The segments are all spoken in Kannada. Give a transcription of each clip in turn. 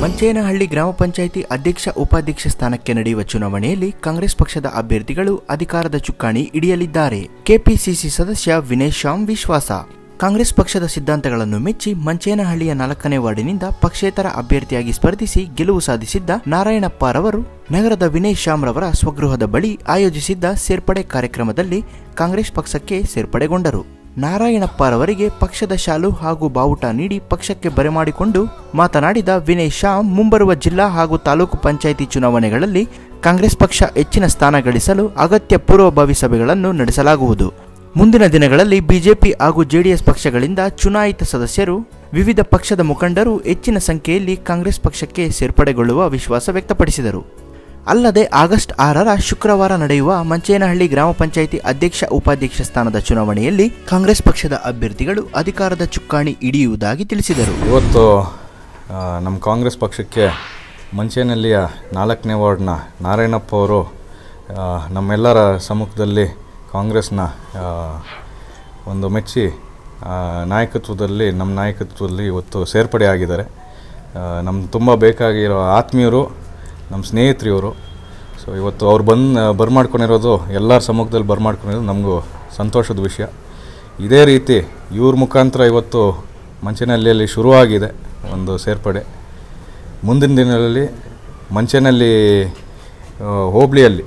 ಮಂಚೇನಹಳ್ಳಿ ಗ್ರಾಮ ಪಂಚಾಯಿತಿ ಅಧ್ಯಕ್ಷ ಉಪಾಧ್ಯಕ್ಷ ಸ್ಥಾನಕ್ಕೆ ನಡೆಯುವ ಚುನಾವಣೆಯಲ್ಲಿ ಕಾಂಗ್ರೆಸ್ ಪಕ್ಷದ ಅಭ್ಯರ್ಥಿಗಳು ಅಧಿಕಾರದ ಚುಕ್ಕಾಣಿ ಹಿಡಿಯಲಿದ್ದಾರೆ ಕೆಪಿಸಿಸಿ ಸದಸ್ಯ ವಿನಯ್ ಶ್ಯಾಮ್ ವಿಶ್ವಾಸ ಕಾಂಗ್ರೆಸ್ ಪಕ್ಷದ ಸಿದ್ಧಾಂತಗಳನ್ನು ಮೆಚ್ಚಿ ಮಂಚೇನಹಳ್ಳಿಯ ನಾಲ್ಕನೇ ವಾರ್ಡಿನಿಂದ ಪಕ್ಷೇತರ ಅಭ್ಯರ್ಥಿಯಾಗಿ ಸ್ಪರ್ಧಿಸಿ ಗೆಲುವು ಸಾಧಿಸಿದ್ದ ನಾರಾಯಣಪ್ಪರವರು ನಗರದ ವಿನಯ್ ಶ್ಯಾಮ್ ರವರ ಸ್ವಗೃಹದ ಬಳಿ ಆಯೋಜಿಸಿದ್ದ ಸೇರ್ಪಡೆ ಕಾರ್ಯಕ್ರಮದಲ್ಲಿ ಕಾಂಗ್ರೆಸ್ ಪಕ್ಷಕ್ಕೆ ಸೇರ್ಪಡೆಗೊಂಡರು ನಾರಾಯಣಪ್ಪರವರಿಗೆ ಪಕ್ಷದ ಶಾಲು ಹಾಗೂ ಬಾವುಟ ನೀಡಿ ಪಕ್ಷಕ್ಕೆ ಬರಮಾಡಿಕೊಂಡು ಮಾತನಾಡಿದ ವಿನಯ್ ಶಾ ಮುಂಬರುವ ಜಿಲ್ಲಾ ಹಾಗೂ ತಾಲೂಕು ಪಂಚಾಯಿತಿ ಚುನಾವಣೆಗಳಲ್ಲಿ ಕಾಂಗ್ರೆಸ್ ಪಕ್ಷ ಹೆಚ್ಚಿನ ಸ್ಥಾನ ಗಳಿಸಲು ಅಗತ್ಯ ಪೂರ್ವಭಾವಿ ಸಭೆಗಳನ್ನು ನಡೆಸಲಾಗುವುದು ಮುಂದಿನ ದಿನಗಳಲ್ಲಿ ಬಿಜೆಪಿ ಹಾಗೂ ಜೆಡಿಎಸ್ ಪಕ್ಷಗಳಿಂದ ಚುನಾಯಿತ ಸದಸ್ಯರು ವಿವಿಧ ಪಕ್ಷದ ಮುಖಂಡರು ಹೆಚ್ಚಿನ ಸಂಖ್ಯೆಯಲ್ಲಿ ಕಾಂಗ್ರೆಸ್ ಪಕ್ಷಕ್ಕೆ ಸೇರ್ಪಡೆಗೊಳ್ಳುವ ವಿಶ್ವಾಸ ವ್ಯಕ್ತಪಡಿಸಿದರು ಅಲ್ಲದೆ ಆಗಸ್ಟ್ ಆರರ ಶುಕ್ರವಾರ ನಡೆಯುವ ಮಂಚೇನಹಳ್ಳಿ ಗ್ರಾಮ ಪಂಚಾಯಿತಿ ಅಧ್ಯಕ್ಷ ಉಪಾಧ್ಯಕ್ಷ ಸ್ಥಾನದ ಚುನಾವಣೆಯಲ್ಲಿ ಕಾಂಗ್ರೆಸ್ ಪಕ್ಷದ ಅಭ್ಯರ್ಥಿಗಳು ಅಧಿಕಾರದ ಚುಕ್ಕಾಣಿ ಹಿಡಿಯುವುದಾಗಿ ತಿಳಿಸಿದರು ಇವತ್ತು ಆ, ನಮ್ಮ ಕಾಂಗ್ರೆಸ್ ಪಕ್ಷಕ್ಕೆ ಮಂಚೇನಹಳ್ಳಿಯ ನಾಲ್ಕನೇ ವಾರ್ಡ್ನ ನಾರಾಯಣಪ್ಪ ಅವರು ಆ, ನಮ್ಮೆಲ್ಲರ ಸಮ್ಮುಖದಲ್ಲಿ ಕಾಂಗ್ರೆಸ್ನ ಆ, ಒಂದು ಮೆಚ್ಚಿ ಆ, ನಾಯಕತ್ವದಲ್ಲಿ ನಮ್ಮ ನಾಯಕತ್ವದಲ್ಲಿ ಇವತ್ತು ಸೇರ್ಪಡೆ ಆಗಿದ್ದಾರೆ ನಮ್ಮ ತುಂಬ ಬೇಕಾಗಿರೋ ಆತ್ಮೀಯರು ನಮ್ಮ ಸ್ನೇಹಿತರು ಇವರು ಸೊ ಇವತ್ತು ಅವ್ರು ಬಂದು ಬರ್ಮಾಡ್ಕೊಂಡಿರೋದು ಎಲ್ಲರ ಸಮ್ಮುಖದಲ್ಲಿ ಬರ್ಮಾಡ್ಕೊಂಡಿರೋದು ನಮಗೂ ಸಂತೋಷದ ವಿಷಯ ಇದೇ ರೀತಿ ಇವ್ರ ಮುಖಾಂತರ ಇವತ್ತು ಮಂಚೇನಹಳ್ಳಿಯಲ್ಲಿ ಶುರುವಾಗಿದೆ ಒಂದು ಸೇರ್ಪಡೆ ಮುಂದಿನ ದಿನಗಳಲ್ಲಿ ಮಂಚೇನಹಳ್ಳಿ ಆ, ಹೋಬಳಿಯಲ್ಲಿ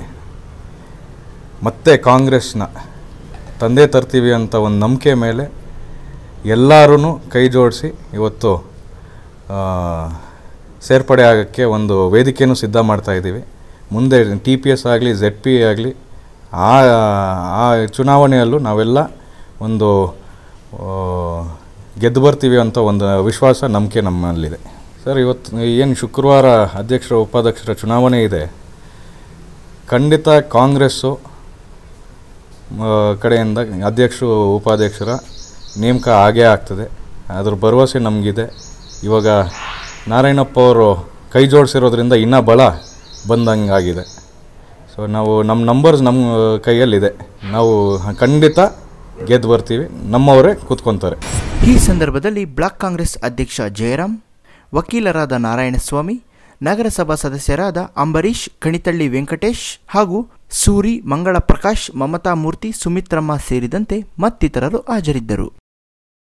ಮತ್ತೆ ಕಾಂಗ್ರೆಸ್ನ ತಂದೆ ತರ್ತೀವಿ ಅಂತ ಒಂದು ನಂಬಿಕೆ ಮೇಲೆ ಎಲ್ಲರೂ ಕೈ ಜೋಡಿಸಿ ಇವತ್ತು ಆ, ಸೇರ್ಪಡೆ ಆಗೋಕ್ಕೆ ಒಂದು ವೇದಿಕೆಯನ್ನು ಸಿದ್ಧ ಮಾಡ್ತಾ ಇದ್ದೀವಿ ಮುಂದೆ ಟಿ ಪಿ ಎಸ್ ಆಗಲಿ ಝೆಡ್ ಪಿ ಆಗಲಿ ಆ ಆ ಚುನಾವಣೆಯಲ್ಲೂ ನಾವೆಲ್ಲ ಒಂದು ಆ, ಗೆದ್ದು ಬರ್ತೀವಿ ಅಂತ ಒಂದು ವಿಶ್ವಾಸ ನಂಬಿಕೆ ನಮ್ಮಲ್ಲಿದೆ ಸರ್ ಇವತ್ತು ಏನು ಶುಕ್ರವಾರ ಅಧ್ಯಕ್ಷರ ಉಪಾಧ್ಯಕ್ಷರ ಚುನಾವಣೆ ಇದೆ ಖಂಡಿತ ಕಾಂಗ್ರೆಸ್ಸು ಆ, ಕಡೆಯಿಂದ ಅಧ್ಯಕ್ಷರು ಉಪಾಧ್ಯಕ್ಷರ ನೇಮಕ ಆಗೇ ಆಗ್ತದೆ ಅದ್ರ ಭರವಸೆ ನಮಗಿದೆ ಇವಾಗ ನಾರಾಯಣಪ್ಪ ಅವರು ಕೈ ಜೋಡಿಸಿರೋದ್ರಿಂದ ಇನ್ನೂ ಬಲ ಬಂದಂಗೆ ಆಗಿದೆ ಸೊ ನಾವು ನಮ್ಮ ನಂಬರ್ಸ್ ನಮ್ಮ ಕೈಯಲ್ಲಿದೆ ನಾವು ಖಂಡಿತ ಗೆದ್ದು ಬರ್ತೀವಿ ನಮ್ಮವರೇ ಕೂತ್ಕೊತಾರೆ ಈ ಸಂದರ್ಭದಲ್ಲಿ ಬ್ಲಾಕ್ ಕಾಂಗ್ರೆಸ್ ಅಧ್ಯಕ್ಷ ಜಯರಾಮ್ ವಕೀಲರಾದ ನಾರಾಯಣಸ್ವಾಮಿ ನಗರಸಭಾ ಸದಸ್ಯರಾದ ಅಂಬರೀಶ್ ಕಣಿತಳ್ಳಿ ವೆಂಕಟೇಶ್ ಹಾಗೂ ಸೂರಿ ಮಂಗಳ ಪ್ರಕಾಶ್ ಮಮತಾ ಮೂರ್ತಿ ಸುಮಿತ್ರಮ್ಮ ಸೇರಿದಂತೆ ಮತ್ತಿತರರು ಹಾಜರಿದ್ದರು